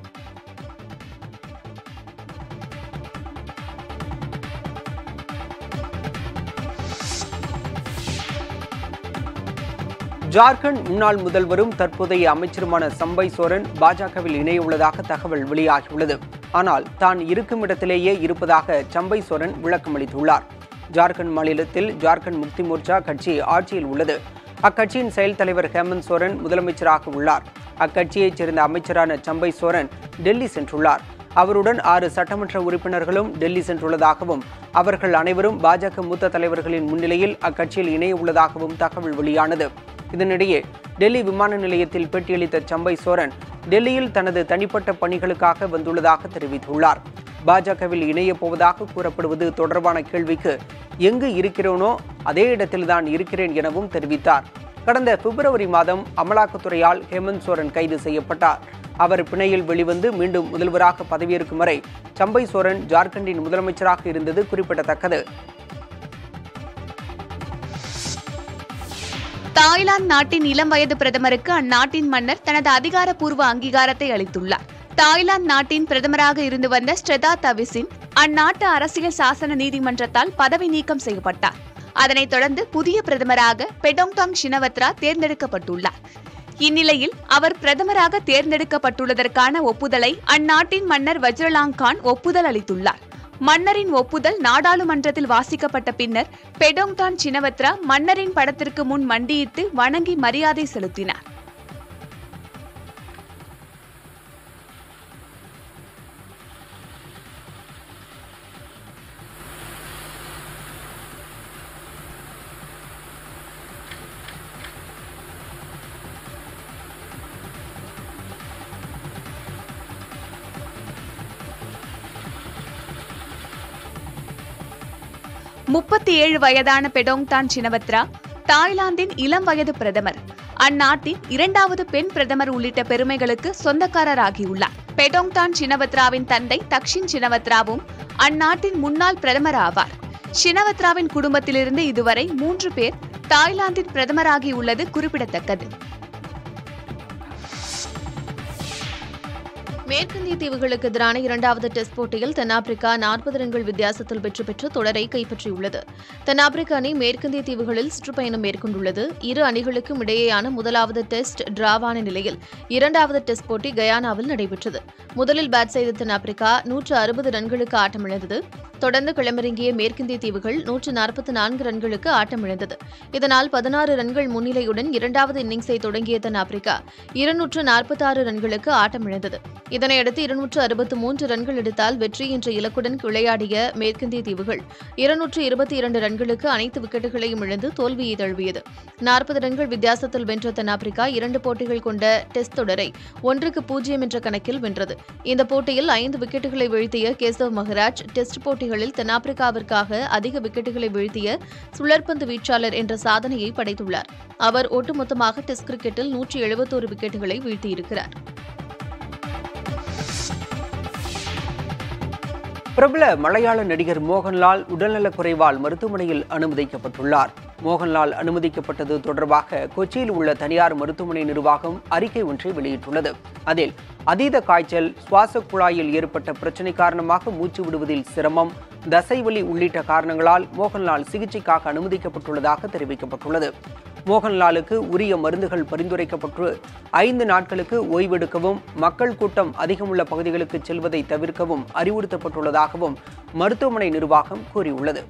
ஜார்க்கண்ட் முன்னாள் முதல்வரும் தற்போதைய அமைச்சருமான சம்பை சோரன் பாஜகவில் இணைய உள்ளதாக தகவல் வெளியாகியுள்ளது ஆனால் தான் இருக்கும் இடத்திலேயே இருப்பதாக சம்பை சோரன் விளக்கமளித்துள்ளார் ஜார்க்கண்ட் மாநிலத்தில் ஜார்க்கண்ட் முக்தி மோர்ச்சா கட்சி ஆட்சியில் உள்ளது அக்கட்சியின் செயல் தலைவர் ஹேமந்த் சோரன் முதலமைச்சராக உள்ளார் அக்கட்சியைச் சேர்ந்த அமைச்சரான சம்பை சோரன் டெல்லி சென்றுள்ளார் அவருடன் ஆறு சட்டமன்ற உறுப்பினர்களும் டெல்லி சென்றுள்ளதாகவும் அவர்கள் அனைவரும் பாஜக மூத்த தலைவர்களின் முன்னிலையில் அக்கட்சியில் இணைய உள்ளதாகவும் தகவல் வெளியானது இதனிடையே டெல்லி விமான நிலையத்தில் பேட்டியளித்த சம்பை சோரன் டெல்லியில் தனது தனிப்பட்ட பணிகளுக்காக வந்துள்ளதாக தெரிவித்துள்ளார் பாஜகவில் இணையப் போவதாக கூறப்படுவது தொடர்பான கேள்விக்கு எங்கு இருக்கிறேனோ அதே இடத்தில்தான் இருக்கிறேன் எனவும் தெரிவித்தார் கடந்த பிப்ரவரி மாதம் அமலாக்கத்துறையால் ஹேமந்த் சோரன் கைது செய்யப்பட்டார் அவர் பிணையில் வெளிவந்து மீண்டும் முதல்வராக பதவியேற்கும் வரை சம்பை சோரன் ஜார்க்கண்டின் முதலமைச்சராக இருந்தது குறிப்பிடத்தக்கது தாய்லாந்து நாட்டின் இளம் வயது பிரதமருக்கு அந்நாட்டின் மன்னர் தனது அதிகாரப்பூர்வ அங்கீகாரத்தை அளித்துள்ளார் தாய்லாந்து நாட்டின் பிரதமராக இருந்து வந்த ஸ்ட்ரெதா தவிசின் அந்நாட்டு அரசியல் சாசன நீதிமன்றத்தால் பதவி நீக்கம் செய்யப்பட்டார் அதனைத் தொடர்ந்து புதிய பிரதமராக பெடோங்டாங் ஷினவத்ரா தேர்ந்தெடுக்கப்பட்டுள்ளார் இந்நிலையில் அவர் பிரதமராக தேர்ந்தெடுக்கப்பட்டுள்ளதற்கான ஒப்புதலை அந்நாட்டின் மன்னர் வஜ்ரலாங் கான் ஒப்புதல் அளித்துள்ளார் மன்னரின் ஒப்புதல் நாடாளுமன்றத்தில் வாசிக்கப்பட்ட பின்னர் பெடோங்டான் சினவத்ரா மன்னரின் படத்திற்கு முன் மண்டியிட்டு வணங்கி மரியாதை செலுத்தினார் முப்பத்தி ஏழு வயதான பெடோங்டான் சினவத்ரா தாய்லாந்தின் இளம் வயது பிரதமர் அந்நாட்டின் இரண்டாவது பெண் பிரதமர் உள்ளிட்ட பெருமைகளுக்கு சொந்தக்காரராகியுள்ளார் பெடோங்டான் சினவத்ராவின் தந்தை தக்ஷின் சினவத்ராவும் அந்நாட்டின் முன்னாள் பிரதமர் ஆவார் ஷினவத்ராவின் குடும்பத்திலிருந்து இதுவரை மூன்று பேர் தாய்லாந்தின் பிரதமராகியுள்ளது குறிப்பிடத்தக்கது மேற்கிந்திய தீவுகளுக்கு எதிரான இரண்டாவது டெஸ்ட் போட்டியில் தென்னாப்பிரிக்கா நாற்பது ரன்கள் வித்தியாசத்தில் வெற்றி பெற்று தொடரை கைப்பற்றியுள்ளது தென்னாப்பிரிக்க அணி மேற்கிந்திய தீவுகளில் சுற்றுப்பயணம் மேற்கொண்டுள்ளது இரு அணிகளுக்கும் இடையேயான முதலாவது டெஸ்ட் டிராவான நிலையில் இரண்டாவது டெஸ்ட் போட்டி கயானாவில் நடைபெற்றது முதலில் பேட் செய்த தென்னாப்பிரிக்கா நூற்று அறுபது ரன்களுக்கு ஆட்டமிழந்தது தொடர்ந்து களமிறங்கிய மேற்கிந்திய தீவுகள் நூற்று நாற்பத்தி நான்கு ரன்களுக்கு ஆட்டமிழந்தது இதனால் பதினாறு ரன்கள் முன்னிலையுடன் இரண்டாவது இன்னிங்ஸை தொடங்கிய தென்னாப்பிரிக்கா இருநூற்று நாற்பத்தாறு ரன்களுக்கு ஆட்டமிழந்தது இதனையடுத்து இருநூற்று அறுபத்து மூன்று ரன்கள் எடுத்தால் வெற்றி என்ற இலக்குடன் விளையாடிய மேற்கிந்திய தீவுகள் இருநூற்று இருபத்தி இரண்டு ரன்களுக்கு அனைத்து விக்கெட்டுகளையும் இழந்து தோல்வியை தழுவியது நாற்பது ரன்கள் வித்தியாசத்தில் வென்ற தென்னாப்பிரிக்கா இரண்டு போட்டிகள் கொண்ட டெஸ்ட் தொடரை ஒன்றுக்கு பூஜ்ஜியம் என்ற கணக்கில் வென்றது இந்த போட்டியில் ஐந்து விக்கெட்டுகளை வீழ்த்திய கேசவ் மகராஜ் டெஸ்ட் போட்டிகளில் தென்னாப்பிரிக்காவிற்காக அதிக விக்கெட்டுகளை வீழ்த்திய சுழற்பந்து வீச்சாளர் என்ற சாதனையை படைத்துள்ளார் அவர் ஒட்டுமொத்தமாக டெஸ்ட் கிரிக்கெட்டில் நூற்றி எழுபத்தோரு விக்கெட்டுகளை வீழ்த்தியிருக்கிறார் பிரபல மலையாள நடிகர் மோகன்லால் உடல்நலக் குறைவால் மருத்துவமனையில் அனுமதிக்கப்பட்டுள்ளார் மோகன்லால் அனுமதிக்கப்பட்டது தொடர்பாக கொச்சியில் உள்ள தனியார் மருத்துவமனை நிர்வாகம் அறிக்கை ஒன்றை வெளியிட்டுள்ளது அதில் அதீத காய்ச்சல் சுவாச குழாயில் ஏற்பட்ட பிரச்சினை காரணமாக மூச்சு விடுவதில் சிரமம் தசைவலி உள்ளிட்ட காரணங்களால் மோகன்லால் சிகிச்சைக்காக அனுமதிக்கப்பட்டுள்ளதாக தெரிவிக்கப்பட்டுள்ளது மோகன்லாலுக்கு உரிய மருந்துகள் பரிந்துரைக்கப்பட்டு ஐந்து நாட்களுக்கு ஓய்வெடுக்கவும் மக்கள் கூட்டம் அதிகமுள்ள பகுதிகளுக்கு செல்வதை தவிர்க்கவும் அறிவுறுத்தப்பட்டுள்ளதாகவும் மருத்துவமனை நிர்வாகம் கூறியுள்ளது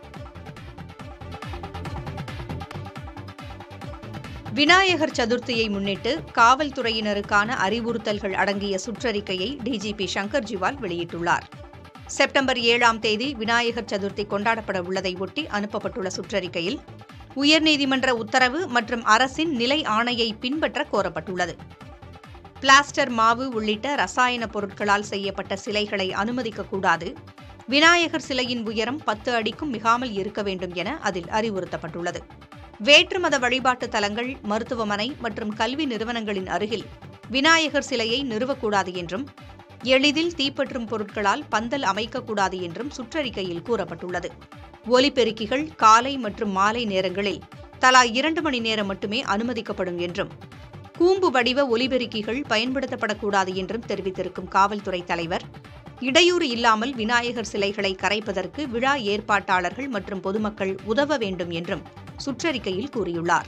விநாயகர் சதுர்த்தியை முன்னிட்டு காவல்துறையினருக்கான அறிவுறுத்தல்கள் அடங்கிய சுற்றறிக்கையை டிஜிபி சங்கர் ஜிவால் வெளியிட்டுள்ளார் செப்டம்பர் ஏழாம் தேதி விநாயகர் சதுர்த்தி கொண்டாடப்பட உள்ளதை ஒட்டி அனுப்பப்பட்டுள்ள சுற்றறிக்கையில் உயர்நீதிமன்ற உத்தரவு மற்றும் அரசின் நிலை ஆணையை பின்பற்ற கோரப்பட்டுள்ளது பிளாஸ்டர் மாவு உள்ளிட்ட ரசாயன பொருட்களால் செய்யப்பட்ட சிலைகளை அனுமதிக்கக்கூடாது விநாயகர் சிலையின் உயரம் பத்து அடிக்கும் மிகாமல் இருக்க வேண்டும் என அதில் அறிவுறுத்தப்பட்டுள்ளது வேற்று மத வழிபாட்டு தலங்கள் மருத்துவமனை மற்றும் கல்வி நிறுவனங்களின் அருகில் விநாயகர் சிலையை நிறுவக்கூடாது என்றும் எளிதில் தீப்பற்றும் பொருட்களால் பந்தல் அமைக்கக்கூடாது என்றும் சுற்றறிக்கையில் கூறப்பட்டுள்ளது ஒலிபெருக்கிகள் காலை மற்றும் மாலை நேரங்களில் தலா இரண்டு மணி நேரம் மட்டுமே அனுமதிக்கப்படும் என்றும் கூம்பு வடிவ ஒலிபெருக்கிகள் பயன்படுத்தப்படக்கூடாது என்றும் தெரிவித்திருக்கும் காவல்துறை தலைவர் இடையூறு இல்லாமல் விநாயகர் சிலைகளை கரைப்பதற்கு விழா ஏற்பாட்டாளர்கள் மற்றும் பொதுமக்கள் உதவ வேண்டும் என்றும் சுற்றறிக்கையில் கூறியுள்ளார்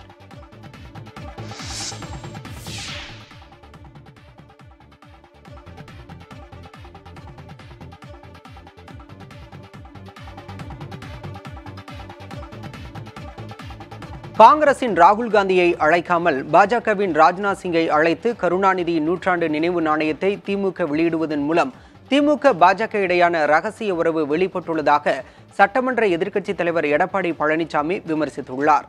காங்கிரசின் ராகுல் காந்தியை அழைக்காமல் பாஜகவின் ராஜ்நாத் சிங்கை அழைத்து கருணாநிதியின் நூற்றாண்டு நினைவு நாணயத்தை திமுக வெளியிடுவதன் மூலம் திமுக பாஜக இடையான ரகசிய உறவு வெளிப்பட்டுள்ளதாக சட்டமன்ற எதிர்க்கட்சித் தலைவர் எடப்பாடி பழனிசாமி விமர்சித்துள்ளார்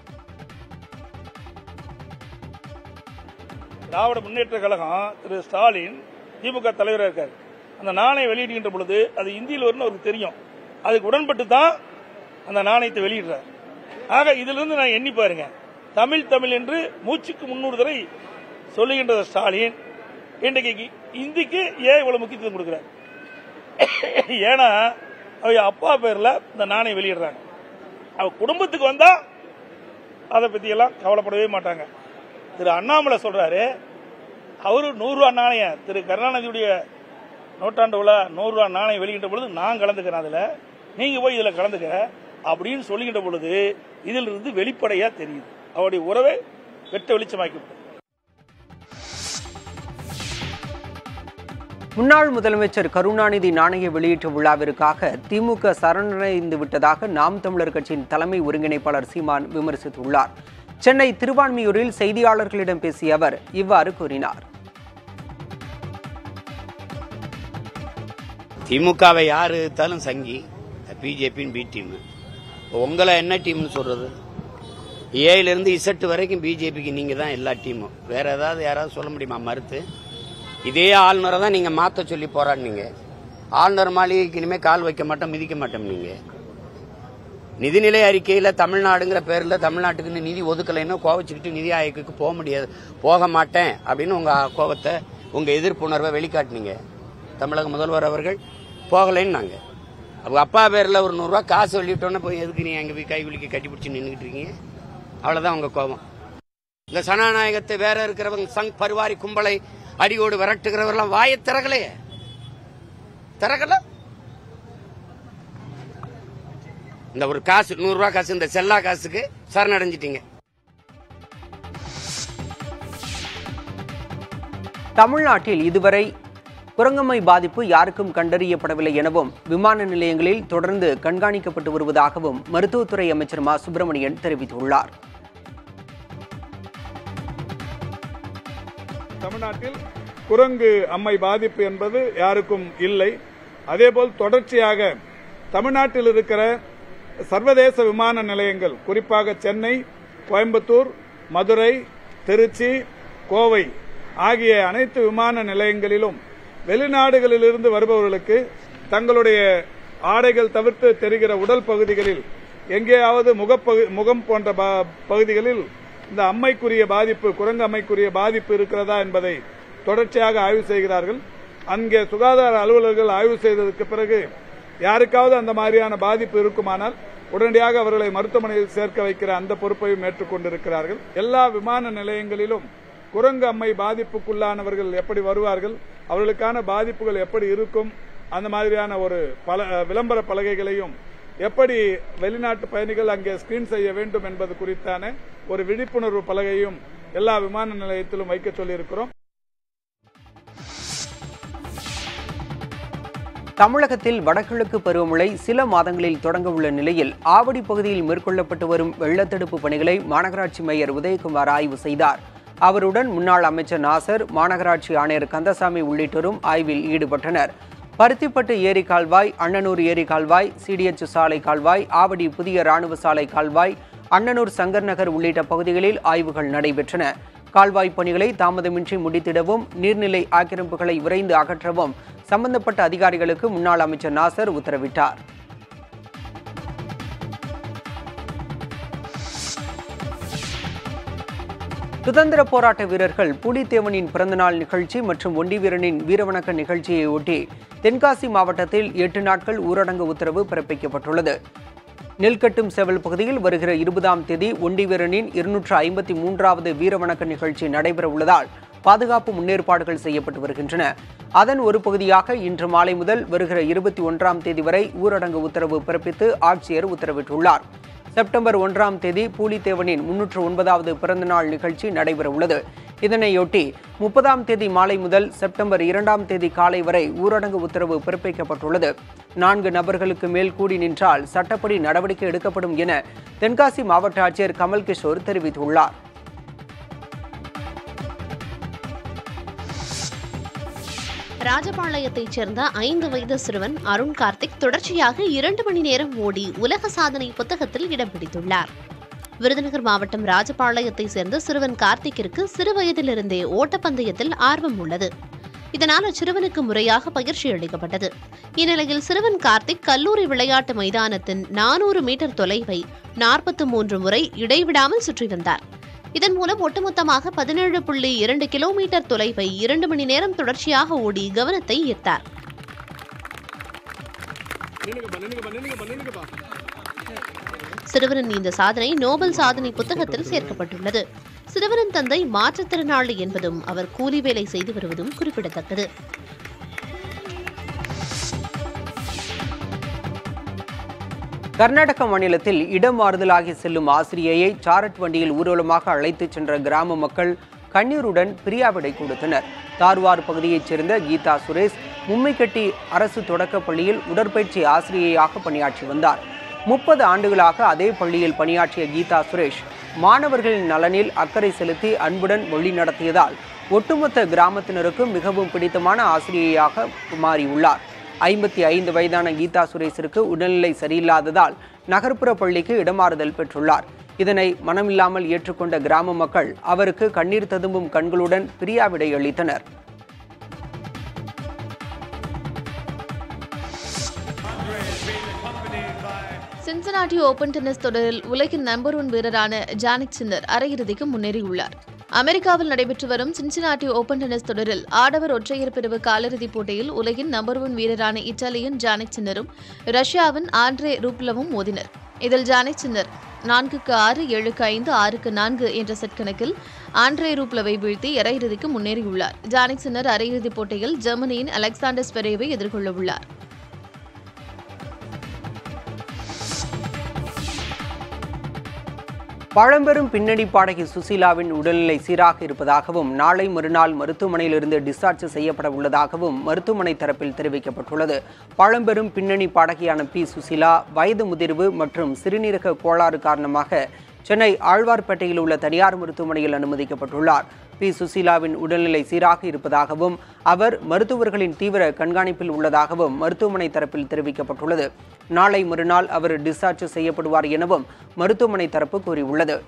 திராவிட முன்னேற்ற கழகம் திரு ஸ்டாலின் திமுக தலைவராக இருக்கார் அந்த நாணயம் வெளியிடுகின்ற பொழுது அது இந்தியில் வரும்னு அவருக்கு தெரியும் அதுக்கு உடன்பட்டு தான் அந்த நாணயத்தை வெளியிடுறார் ஆக இதிலிருந்து நான் எண்ணி பாருங்க தமிழ் தமிழ் என்று மூச்சுக்கு முன்னூறு தடவை சொல்லுகின்ற ஸ்டாலின் இன்றைக்கு இந்திக்கு ஏன் இவ்வளவு முக்கியத்துவம் கொடுக்கிறார் ஏன்னா அவங்க அப்பா பேர்ல இந்த நாணயம் வெளியிடுறாங்க அவ குடும்பத்துக்கு வந்தா அதை பத்தி எல்லாம் கவலைப்படவே மாட்டாங்க திரு அண்ணாமலை சொல்றாரு அவரு நூறு ரூபா நாணயம் திரு கருணாநிதியுடைய நூற்றாண்டு விழா நூறு ரூபா நாணயம் வெளியிட்ட பொழுது நான் கலந்துக்கிறேன் அதுல நீங்க போய் இதுல கலந்துக்க அப்படின்னு சொல்லுகின்ற பொழுது இதில் இருந்து வெளிப்படையா தெரியுது அவருடைய உறவை வெட்ட வெளிச்சமாக்கி முன்னாள் முதலமைச்சர் கருணாநிதி நாணய வெளியீட்டு விழாவிற்காக திமுக சரணடைந்து விட்டதாக நாம் தமிழர் கட்சியின் தலைமை ஒருங்கிணைப்பாளர் சீமான் விமர்சித்துள்ளார் சென்னை திருவான்மியூரில் செய்தியாளர்களிடம் பேசிய அவர் இவ்வாறு கூறினார் திமுகவை யார் எடுத்தாலும் சங்கி பிஜேபின்னு பி டீம் உங்களை என்ன டீம்னு சொல்றது ஏயிலிருந்து இசட்டு வரைக்கும் பிஜேபிக்கு நீங்க தான் எல்லா டீமும் வேற ஏதாவது யாராவது சொல்ல முடியுமா மறுத்து இதே ஆளுநரை தான் நீங்க மாத்த சொல்லி போராடினீங்க ஆளுநர் மாளிகைக்கு இனிமே கால் வைக்க மாட்டோம் மிதிக்க மாட்டோம் நீங்க நிதிநிலை அறிக்கையில தமிழ்நாடுங்கிற பேர்ல தமிழ்நாட்டுக்கு நிதி ஒதுக்கலைன்னா கோவச்சுக்கிட்டு நிதி ஆயோக்கு போக முடியாது போக மாட்டேன் அப்படின்னு உங்க கோபத்தை உங்க எதிர்ப்புணர்வை வெளிக்காட்டினீங்க தமிழக முதல்வர் அவர்கள் போகலைன்னாங்க அவங்க அப்பா பேர்ல ஒரு நூறுரூவா காசு வெளியிட்டோன்னே போய் எதுக்கு நீ அங்கே போய் கை குலுக்கி கட்டி பிடிச்சி நின்றுக்கிட்டு இருக்கீங்க அவ்வளவுதான் உங்க கோபம் இந்த சனாநாயகத்தை வேற இருக்கிறவங்க சங் பரிவாரி கும்பலை அடியோடு விரட்டுகிறவரெல்லாம் வாயை திறக்கலையே திறக்கல இந்த ஒரு காசு நூறு ரூபாய் காசு இந்த செல்லா காசுக்கு சரணடைஞ்சிட்டீங்க தமிழ்நாட்டில் இதுவரை குரங்கம்மை பாதிப்பு யாருக்கும் கண்டறியப்படவில்லை எனவும் விமான நிலையங்களில் தொடர்ந்து கண்காணிக்கப்பட்டு வருவதாகவும் மருத்துவத்துறை அமைச்சர் மா சுப்பிரமணியன் தெரிவித்துள்ளார் தமிழ்நாட்டில் குரங்கு அம்மை பாதிப்பு என்பது யாருக்கும் இல்லை அதேபோல் தொடர்ச்சியாக தமிழ்நாட்டில் இருக்கிற சர்வதேச விமான நிலையங்கள் குறிப்பாக சென்னை கோயம்புத்தூர் மதுரை திருச்சி கோவை ஆகிய அனைத்து விமான நிலையங்களிலும் வெளிநாடுகளிலிருந்து வருபவர்களுக்கு தங்களுடைய ஆடைகள் தவிர்த்து தெரிகிற உடல் பகுதிகளில் எங்கேயாவது முகப்பகு முகம் போன்ற ப- பகுதிகளில் இந்த அம்மைக்குரிய பாதிப்பு குரங்கு அம்மைக்குரிய பாதிப்பு இருக்கிறதா என்பதை தொடர்ச்சியாக ஆய்வு செய்கிறார்கள் அங்கே சுகாதார அலுவலர்கள் ஆய்வு செய்ததற்கு பிறகு யாருக்காவது அந்த மாதிரியான பாதிப்பு இருக்குமானால் உடனடியாக அவர்களை மருத்துவமனையில் சேர்க்க வைக்கிற அந்த பொறுப்பையும் ஏற்றுக்கொண்டிருக்கிறார்கள் எல்லா விமான நிலையங்களிலும் குரங்கு அம்மை பாதிப்புக்குள்ளானவர்கள் எப்படி வருவார்கள் அவர்களுக்கான பாதிப்புகள் எப்படி இருக்கும் அந்த மாதிரியான ஒரு பல விளம்பர பலகைகளையும் எப்படி வெளிநாட்டு பயணிகள் அங்கே ஸ்கிரீன் செய்ய வேண்டும் என்பது குறித்தான ஒரு விழிப்புணர்வு பலகையும் எல்லா விமான நிலையத்திலும் வைக்க சொல்லியிருக்கிறோம் தமிழகத்தில் வடகிழக்கு பருவமழை சில மாதங்களில் தொடங்க உள்ள நிலையில் ஆவடி பகுதியில் மேற்கொள்ளப்பட்டு வரும் வெள்ளத்தடுப்பு பணிகளை மாநகராட்சி மேயர் உதயகுமார் ஆய்வு செய்தார் அவருடன் முன்னாள் அமைச்சர் நாசர் மாநகராட்சி ஆணையர் கந்தசாமி உள்ளிட்டோரும் ஆய்வில் ஈடுபட்டனர் பருத்திப்பட்டு ஏரி கால்வாய் அண்ணனூர் ஏரி கால்வாய் சிடிஎச் சாலை கால்வாய் ஆவடி புதிய ராணுவ சாலை கால்வாய் அண்ணனூர் சங்கர் நகர் உள்ளிட்ட பகுதிகளில் ஆய்வுகள் நடைபெற்றன கால்வாய் பணிகளை தாமதமின்றி முடித்திடவும் நீர்நிலை ஆக்கிரமிப்புகளை விரைந்து அகற்றவும் சம்பந்தப்பட்ட அதிகாரிகளுக்கு முன்னாள் அமைச்சர் நாசர் உத்தரவிட்டார் சுதந்திர போராட்ட வீரர்கள் புலித்தேவனின் பிறந்தநாள் நிகழ்ச்சி மற்றும் ஒண்டி வீரனின் வீரவணக்க நிகழ்ச்சியை ஒட்டி தென்காசி மாவட்டத்தில் எட்டு நாட்கள் ஊரடங்கு உத்தரவு பிறப்பிக்கப்பட்டுள்ளது நெல்கட்டும் செவல் பகுதியில் வருகிற இருபதாம் தேதி ஒண்டி வீரனின் இருநூற்று ஐம்பத்தி மூன்றாவது வீரவணக்க நிகழ்ச்சி நடைபெற உள்ளதால் பாதுகாப்பு முன்னேற்பாடுகள் செய்யப்பட்டு வருகின்றன அதன் ஒரு பகுதியாக இன்று மாலை முதல் வருகிற இருபத்தி ஒன்றாம் தேதி வரை ஊரடங்கு உத்தரவு பிறப்பித்து ஆட்சியர் உத்தரவிட்டுள்ளார் செப்டம்பர் ஒன்றாம் தேதி பூலித்தேவனின் முன்னூற்று ஒன்பதாவது பிறந்தநாள் நிகழ்ச்சி நடைபெற உள்ளது இதனையொட்டி முப்பதாம் தேதி மாலை முதல் செப்டம்பர் இரண்டாம் தேதி காலை வரை ஊரடங்கு உத்தரவு பிறப்பிக்கப்பட்டுள்ளது நான்கு நபர்களுக்கு மேல் கூடி நின்றால் சட்டப்படி நடவடிக்கை எடுக்கப்படும் என தென்காசி மாவட்ட ஆட்சியர் கமல் கிஷோர் தெரிவித்துள்ளார் ராஜபாளையத்தைச் சேர்ந்த ஐந்து வயது சிறுவன் அருண் கார்த்திக் தொடர்ச்சியாக இரண்டு மணி நேரம் ஓடி உலக சாதனை புத்தகத்தில் இடம் பிடித்துள்ளார் விருதுநகர் மாவட்டம் ராஜபாளையத்தைச் சேர்ந்த சிறுவன் கார்த்திக்கிற்கு சிறு வயதிலிருந்தே ஓட்டப்பந்தயத்தில் ஆர்வம் உள்ளது இதனால் அச்சிறுவனுக்கு முறையாக பயிற்சி அளிக்கப்பட்டது இந்நிலையில் சிறுவன் கார்த்திக் கல்லூரி விளையாட்டு மைதானத்தின் நானூறு மீட்டர் தொலைவை நாற்பத்தி மூன்று முறை இடைவிடாமல் சுற்றி வந்தார் இதன் மூலம் ஒட்டுமொத்தமாக பதினேழு புள்ளி இரண்டு கிலோமீட்டர் தொலைவை இரண்டு மணி நேரம் தொடர்ச்சியாக ஓடி கவனத்தை ஈர்த்தார் சிறுவனின் இந்த சாதனை நோபல் சாதனை புத்தகத்தில் சேர்க்கப்பட்டுள்ளது சிறுவனின் தந்தை மாற்றுத்திறனாளி என்பதும் அவர் கூலி வேலை செய்து வருவதும் குறிப்பிடத்தக்கது கர்நாடக மாநிலத்தில் இடம் மாறுதலாகி செல்லும் ஆசிரியையை சாரட் வண்டியில் ஊர்வலமாக அழைத்துச் சென்ற கிராம மக்கள் கண்ணீருடன் பிரியாவிடை கொடுத்தனர் தார்வார் பகுதியைச் சேர்ந்த கீதா சுரேஷ் மும்மைக்கட்டி அரசு தொடக்கப் பள்ளியில் உடற்பயிற்சி ஆசிரியையாக பணியாற்றி வந்தார் முப்பது ஆண்டுகளாக அதே பள்ளியில் பணியாற்றிய கீதா சுரேஷ் மாணவர்களின் நலனில் அக்கறை செலுத்தி அன்புடன் வழி நடத்தியதால் ஒட்டுமொத்த கிராமத்தினருக்கும் மிகவும் பிடித்தமான ஆசிரியையாக மாறியுள்ளார் ஐம்பத்தி ஐந்து வயதான கீதா சுரேஷிற்கு உடல்நிலை சரியில்லாததால் நகர்ப்புற பள்ளிக்கு இடமாறுதல் பெற்றுள்ளார் இதனை மனமில்லாமல் ஏற்றுக்கொண்ட கிராம மக்கள் அவருக்கு கண்ணீர் ததும்பும் கண்களுடன் பிரியாவிடை அளித்தனர் சின்சனாட்டி ஓபன் டென்னிஸ் தொடரில் உலகின் நம்பர் ஒன் வீரரான ஜானிக் சின்னர் அரையிறுதிக்கு முன்னேறியுள்ளார் அமெரிக்காவில் நடைபெற்று வரும் சின்சினாட்டி ஓபன் டென்னிஸ் தொடரில் ஆடவர் ஒற்றையர் பிரிவு காலிறுதிப் போட்டியில் உலகின் நம்பர் ஒன் வீரரான இத்தாலியின் ஜானிக் சின்னரும் ரஷ்யாவின் ஆண்ட்ரே ரூப்லவும் மோதினர் இதில் ஜானிக் சின்னர் நான்குக்கு ஆறு ஏழுக்கு ஐந்து ஆறுக்கு நான்கு என்ற செட் கணக்கில் ஆண்ட்ரே ரூப்லவை வீழ்த்தி அரையிறுதிக்கு முன்னேறியுள்ளார் ஜானிக் சின்னர் அரையிறுதிப் போட்டியில் ஜெர்மனியின் அலெக்சாண்டர் ஸ்பெரேவை எதிர்கொள்ளவுள்ளார் பழம்பெரும் பின்னணி பாடகி சுசீலாவின் உடல்நிலை சீராக இருப்பதாகவும் நாளை மறுநாள் மருத்துவமனையிலிருந்து டிஸ்சார்ஜ் செய்யப்பட உள்ளதாகவும் மருத்துவமனை தரப்பில் தெரிவிக்கப்பட்டுள்ளது பழம்பெரும் பின்னணி பாடகியான பி சுசீலா வயது முதிர்வு மற்றும் சிறுநீரக கோளாறு காரணமாக சென்னை ஆழ்வார்பேட்டையில் உள்ள தனியார் மருத்துவமனையில் அனுமதிக்கப்பட்டுள்ளார் பி சுசீலாவின் உடல்நிலை சீராக இருப்பதாகவும் அவர் மருத்துவர்களின் தீவிர கண்காணிப்பில் உள்ளதாகவும் மருத்துவமனை தரப்பில் தெரிவிக்கப்பட்டுள்ளது நாளை மறுநாள் அவர் டிஸ்சார்ஜ் செய்யப்படுவார் எனவும் மருத்துவமனை தரப்பு கூறியுள்ளது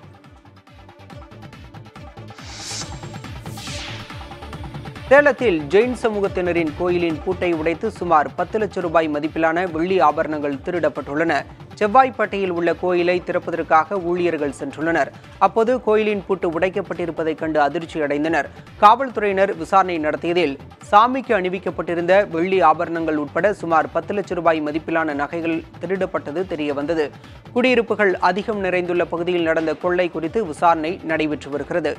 சேலத்தில் ஜெயின் சமூகத்தினரின் கோயிலின் பூட்டை உடைத்து சுமார் பத்து லட்சம் ரூபாய் மதிப்பிலான வெள்ளி ஆபரணங்கள் திருடப்பட்டுள்ளன செவ்வாய்ப்பேட்டையில் உள்ள கோயிலை திறப்பதற்காக ஊழியர்கள் சென்றுள்ளனர் அப்போது கோயிலின் பூட்டு உடைக்கப்பட்டிருப்பதைக் கண்டு அதிர்ச்சி அடைந்தனர் காவல்துறையினர் விசாரணை நடத்தியதில் சாமிக்கு அணிவிக்கப்பட்டிருந்த வெள்ளி ஆபரணங்கள் உட்பட சுமார் பத்து லட்சம் ரூபாய் மதிப்பிலான நகைகள் திருடப்பட்டது தெரியவந்தது குடியிருப்புகள் அதிகம் நிறைந்துள்ள பகுதியில் நடந்த கொள்ளை குறித்து விசாரணை நடைபெற்று வருகிறது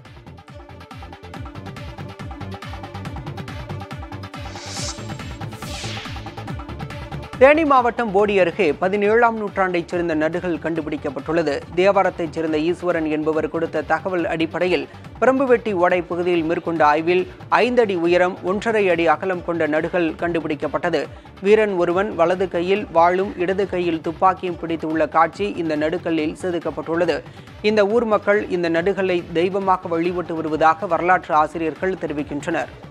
தேனி மாவட்டம் போடி அருகே பதினேழாம் நூற்றாண்டைச் சேர்ந்த நடுகள் கண்டுபிடிக்கப்பட்டுள்ளது தேவாரத்தைச் சேர்ந்த ஈஸ்வரன் என்பவர் கொடுத்த தகவல் அடிப்படையில் பிரம்புவெட்டி ஓடை பகுதியில் மேற்கொண்ட ஆய்வில் ஐந்து அடி உயரம் ஒன்றரை அடி அகலம் கொண்ட நடுகள் கண்டுபிடிக்கப்பட்டது வீரன் ஒருவன் வலது கையில் வாளும் இடது கையில் துப்பாக்கியும் பிடித்துள்ள காட்சி இந்த நடுக்கல்லில் செதுக்கப்பட்டுள்ளது இந்த ஊர் மக்கள் இந்த நடுகளை தெய்வமாக வழிபட்டு வருவதாக வரலாற்று ஆசிரியர்கள் தெரிவிக்கின்றனர்